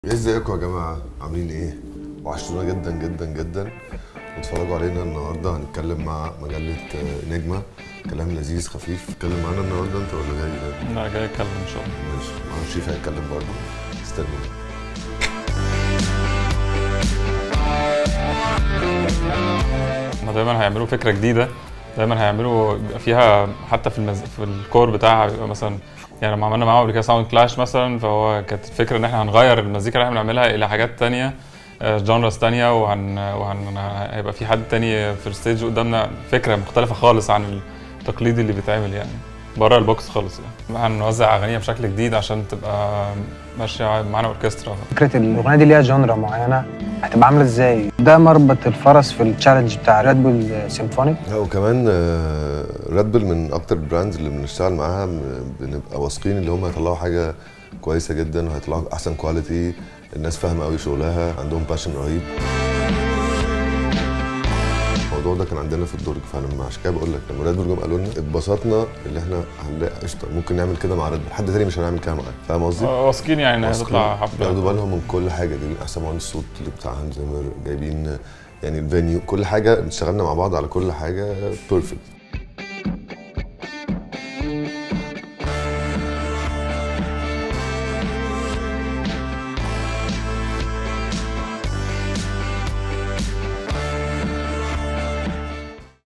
ازيكم يا جماعه عاملين ايه وحشتونا جدا جدا جدا واتفرجوا علينا النهارده هنتكلم مع مجله آه، نجمه كلام لذيذ خفيف اتكلم معانا النهارده انت ولا جاي ده؟ انا جاي اتكلم ان شاء الله ماشي معانا شريف هيتكلم برضه استنوا هما دايما هيعملوا فكره جديده دايما هيعملوا بيبقى فيها حتى في المز... في الكور بتاعها بيبقى مثلا يعني لما عملنا معاهم قبل كده ساوند كلاش مثلا فهو كانت الفكره ان احنا هنغير المزيكا اللي احنا بنعملها الى حاجات تانية جانرز تانية وهن... وهن هيبقى في حد تاني في الستيج قدامنا فكره مختلفه خالص عن التقليد اللي بيتعمل يعني بره البوكس خالص يعني هنوزع اغانيها بشكل جديد عشان تبقى ماشيه معانا اوركسترا فكره الاغنيه دي ليها جونرا معينه هتبقى عامله ازاي ده مربط الفرس في التشالنج بتاع ريد بول سيمفونيك لا وكمان ريد بول من اكتر البراندز اللي بنشتغل معاها م- بنبقى واثقين اللي هم هيطلعوا حاجه كويسه جدا وهيطلعوا احسن كواليتي الناس فاهمه قوي شغلها عندهم باشن رهيب الموضوع ده كان عندنا في الدرج فانا عشان كده بقول لك لما ريد بول جم قالوا لنا اتبسطنا اللي احنا هنلاقي قشطه ممكن نعمل كده مع ريد بول حد تاني مش هنعمل كده معاه فاهم قصدي؟ واثقين يعني انها واثقين. هتطلع حفله بياخدوا بالهم من كل حاجه جايبين احسن مهندس صوت اللي بتاع هانز زيمر جايبين يعني الفينيو كل حاجه اشتغلنا مع بعض على كل حاجه بيرفكت